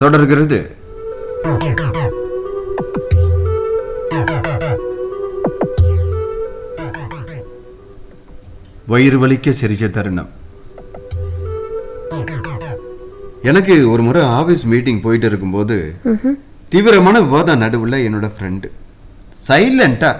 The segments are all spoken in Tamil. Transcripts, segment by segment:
தொடர்கிறது வயிறு வலிக்க சிரிச்ச தருணம் எனக்கு ஒரு முறை ஆபீஸ் மீட்டிங் போயிட்டு இருக்கும்போது தீவிரமான விவாதம் நடுவுல என்னோட ஃப்ரெண்டு சைலண்டா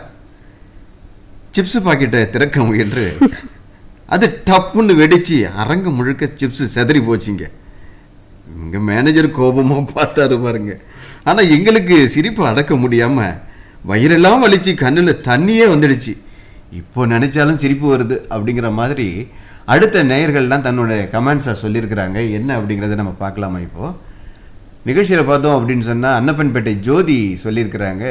சிப்ஸ் பாக்கெட்டை திறக்க முயன்று அது டப்புன்னு வெடிச்சு அரங்கம் முழுக்க சிப்ஸ் செதறி போச்சுங்க இங்க மேனேஜர் கோபமா பார்த்தாரு பாருங்க ஆனா எங்களுக்கு சிரிப்பு அடக்க முடியாம வயிறெல்லாம் வலிச்சு கண்ணுல தண்ணியே வந்துடுச்சு இப்போ நினைச்சாலும் சிரிப்பு வருது அப்படிங்கிற மாதிரி அடுத்த நேயர்கள்லாம் தன்னோட கமெண்ட்ஸை சொல்லியிருக்கிறாங்க என்ன அப்படிங்கிறத நம்ம பார்க்கலாமா இப்போ நிகழ்ச்சியில் பார்த்தோம் அப்படின்னு சொன்னா அன்னப்பன்பேட்டை ஜோதி சொல்லியிருக்கிறாங்க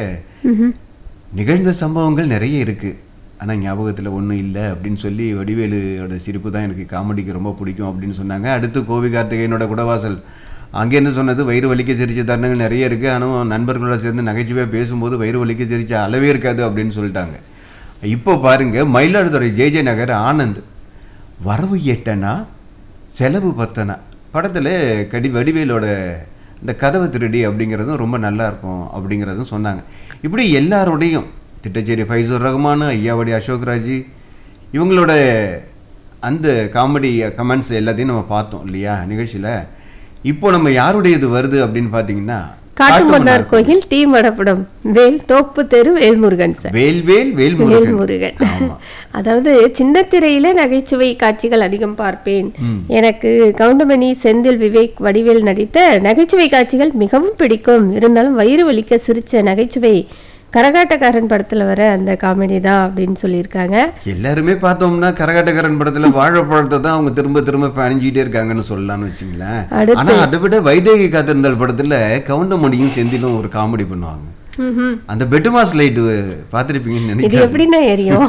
நிகழ்ந்த சம்பவங்கள் நிறைய இருக்கு ஆனா ஞாபகத்துல ஒண்ணும் இல்லை அப்படின்னு சொல்லி வடிவேலுவோட சிரிப்பு தான் எனக்கு காமெடிக்கு ரொம்ப பிடிக்கும் அப்படின்னு சொன்னாங்க அடுத்து கோவி கார்த்திகேயனோட குடவாசல் அங்கேருந்து சொன்னது வயிறு வலிக்க சிரிச்ச தருணங்கள் நிறைய இருக்கு ஆனால் நண்பர்களோட சேர்ந்து நகைச்சுவையாக பேசும்போது வயிறு வலிக்க சிரிச்ச அளவே இருக்காது அப்படின்னு சொல்லிட்டாங்க இப்போ பாருங்க மயிலாடுதுறை ஜே ஜே நகர் ஆனந்த் வரவு எட்டனா செலவு பத்தனா படத்தில் கடி வடிவேலோட இந்த கதவு திருடி அப்படிங்கிறதும் ரொம்ப நல்லா இருக்கும் அப்படிங்கிறதும் சொன்னாங்க இப்படி எல்லாரோடையும் திட்டச்சேரி ஃபைசூர் ரஹ்மான் ஐயாவடி அசோக்ராஜ் இவங்களோட அந்த காமெடி கமெண்ட்ஸ் எல்லாத்தையும் நம்ம பார்த்தோம் இல்லையா நிகழ்ச்சியில் இப்போ நம்ம யாருடையது வருது அப்படின்னு பார்த்தீங்கன்னா காட்டுமன்னார் கோயில் தீ மடப்படம் வேல் தோப்பு தெரு வேல்முருகன் சார் வேல்வேல் வேல்முருகன் வேல்முருகன் ஆமா அதாவது சின்ன திரையில நகைச்சுவை காட்சிகள் அதிகம் பார்ப்பேன் எனக்கு கவுண்டமணி செந்தில் விவேக் வடிவேல் நடித்த நகைச்சுவை காட்சிகள் மிகவும் பிடிக்கும் இருந்தாலும் வயிறு வலிக்க சிரிச்ச நகைச்சுவை கரகாட்டக்காரன் படத்துல வர அந்த காமெடி தான் அப்படின்னு சொல்லியிருக்காங்க எல்லாருமே பார்த்தோம்னா கரகாட்டக்காரன் படத்துல வாழைப்பழத்தை தான் அவங்க திரும்ப திரும்ப பணிஞ்சிக்கிட்டே இருக்காங்கன்னு சொல்லலாம்னு வச்சுங்களேன் அடுத்து- ஆனா அதை விட வைதேகி காத்திருந்தால் படத்துல கவுண்டமணியும் செந்திலும் ஒரு காமெடி பண்ணுவாங்க ம்ஹும். அந்த பெட்டுமாஸ் லைட்டு பார்த்துருப்பீங்கன்னு இது நினைக்கிறேன் எப்படின்னா எரியும்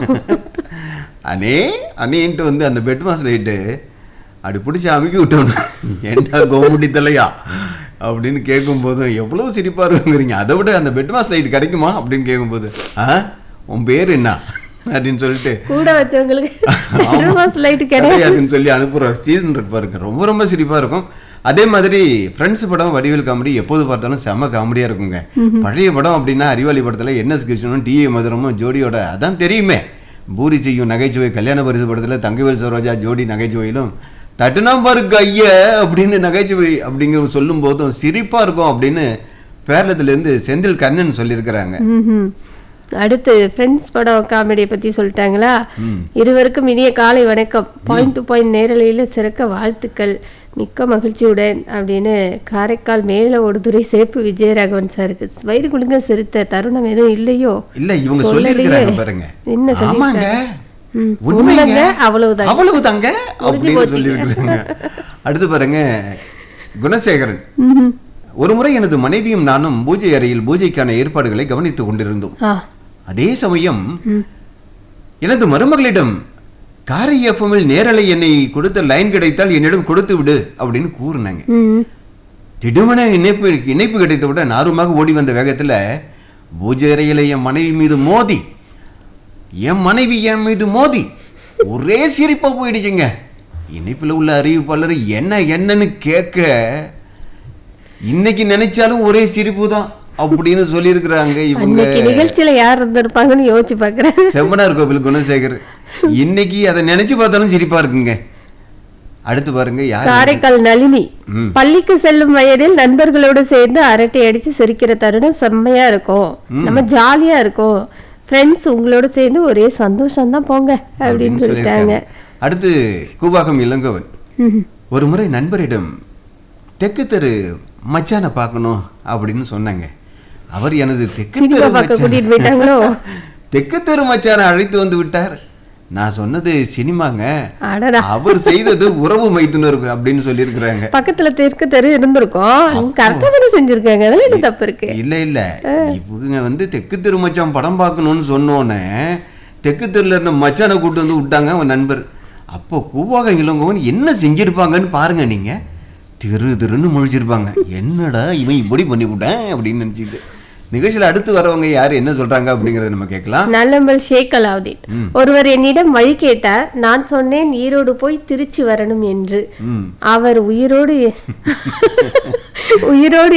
அண்ணே அண்ணேன்ட்டு வந்து அந்த பெட்மாஸ் லைட்டு அப்படி பிடிச்சி அமுக்கி விட்டோம் ஏண்டா கோமுடி தலையா அப்படின்னு கேட்கும்போது எவ்வளவு சிரிப்பா இருக்குங்கிறீங்க அதை விட அந்த பெட்மாஸ் லைட் கிடைக்குமா அப்படின்னு கேட்கும்போது ஆ உன் பேர் என்ன அப்படின்னு சொல்லிட்டு கூட வச்சவங்களுக்கு பெருமாஸ் லைட் கிடையாது கிடையாதுன்னு சொல்லி அனுப்புற சீசன் பாருங்க ரொம்ப ரொம்ப சிரிப்பா இருக்கும் அதே மாதிரி ஃப்ரெண்ட்ஸ் படம் வடிவேல் காமெடி எப்போது பார்த்தாலும் செம்ம காமெடியா இருக்குங்க பழைய படம் அப்படின்னா அறிவாளி படத்துல என்எஸ் கிருஷ்ணனும் டி ஏ மதுரமும் ஜோடியோட அதான் தெரியுமே பூரி செய்யும் நகைச்சுவை கல்யாண பரிசு படத்துல தங்கவேல் சரோஜா ஜோடி நகைச்சுவையிலும் தட்டுனா பாருங்க ஐய அப்படின்னு நகைச்சுவை அப்படிங்கிற சொல்லும் போதும் சிரிப்பா இருக்கும் அப்படின்னு பேரளத்துல இருந்து செந்தில் கண்ணன் சொல்லியிருக்கிறாங்க ம்ஹும். அடுத்து ஃப்ரெண்ட்ஸ் படம் காமெடியை பத்தி சொல்லிட்டாங்களா இருவருக்கும் இனிய காலை வணக்கம் பாயிண்ட் டு பாயிண்ட் நேரலையில சிறக்க வாழ்த்துக்கள் மிக்க மகிழ்ச்சியுடன் அப்படின்னு காரைக்கால் மேல ஒடுதுறை சேப்பு விஜயராகவன் சாருக்கு வயிறு குழுங்க சிரித்த தருணம் எதுவும் இல்லையோ இல்ல இவங்க சொல்லலையே. சொல்லியிருக்கிறாங்க பாருங்க என்ன ஆமாங்க ம், உண்மைங்க உண்மைங்க, அவ்வளவுதான். அவ்வளவுதாங்க அப்படின்னு போச்சுங்க. சொல்லியிருக்கிறாங்க அடுத்து பாருங்க குணசேகரன் ம்ஹும். ஒரு முறை எனது மனைவியும் நானும் பூஜை அறையில் பூஜைக்கான ஏற்பாடுகளை கவனித்துக் கொண்டிருந்தோம் ஆ அதே சமயம் எனது மருமகளிடம் காரை எஃப்எம்மில் நேரலை என்னை கொடுத்த லைன் கிடைத்தால் என்னிடம் கொடுத்து விடு அப்படின்னு கூறினாங்க ம் திடுமன இணைப்பு இணைப்பு கிடைத்தவுடன் ஆர்வமாக ஓடி வந்த வேகத்துல பூஜை அறையில என் மனைவி மீது மோதி என் மனைவி என் மீது மோதி ஒரே சிரிப்பா போயிடுச்சுங்க இணைப்புல உள்ள அறிவிப்பாளர் என்ன என்னன்னு கேட்க இன்னைக்கு நினைச்சாலும் ஒரே சிரிப்பு தான் அப்படின்னு சொல்லியிருக்கிறாங்க இவங்க அன்னைக்கு நிகழ்ச்சியில யார் இருந்திருப்பாங்கன்னு யோசிச்சு பாக்குறேன் செம்மனார் கோவில் குணசேகர் இன்னைக்கு அதை நினைச்சு பார்த்தாலும் சிரிப்பா இருக்குங்க அடுத்து பாருங்க யார் காரைக்கால் நளினி ம். பள்ளிக்கு செல்லும் வயதில் நண்பர்களோடு சேர்ந்து அரட்டை அடிச்சு சிரிக்கிற தருணம் செம்மையா இருக்கும் நம்ம ஜாலியா இருக்கும் ஃப்ரெண்ட்ஸ் உங்களோட சேர்ந்து ஒரே சந்தோஷம் தான் போங்க அப்படின்னு சொல்லிட்டாங்க அடுத்து கூவாகம் இளங்கவன் ம். ஒரு முறை நண்பரிடம் தெற்கு தெரு மச்சானை பார்க்கணும் அப்படின்னு சொன்னாங்க அவர் எனது தெற்கு சினிமா தெரு பார்க்க மச்சான் கூட்டிட்டு போயிட்டாங்களோ தெற்கு தெரு மச்சானை அழைத்து வந்து விட்டார் நான் சொன்னது சினிமாங்க அடடா அவர் செய்தது உறவு மைத்துனருக்கு அப்படின்னு சொல்லியிருக்கிறாங்க பக்கத்துல தெற்கு தெரு இருந்திருக்கும் கரெக்டா தானே செஞ்சிருக்காங்க அதெல்லாம் என்ன தப்பு இருக்கு இல்ல இல்ல இவங்க வந்து தெற்கு தெரு மச்சான் படம் பார்க்கணும்னு சொன்னோன்னே தெற்கு தெருல இருந்த மச்சானை கூட்டு வந்து விட்டாங்க அவன் நண்பர் அப்போ கூவாக இளங்கோவன் என்ன செஞ்சிருப்பாங்கன்னு பாருங்க நீங்க திரு திருன்னு முழிச்சிருப்பாங்க என்னடா இவன் இப்படி பண்ணி விட்டேன் அப்படின்னு நினைச்சிட்டு நிகழ்ச்சியில அடுத்து வரவங்க யாரு என்ன சொல்றாங்க அப்படிங்கறத நம்ம கேட்கலாம் நல்லம்பல் ஷேக் அலாவுதீன் ஒருவர் என்னிடம் வழி கேட்டார் நான் சொன்னேன் ஈரோடு போய் திருச்சி வரணும் என்று ம் அவர் உயிரோடு உயிரோடு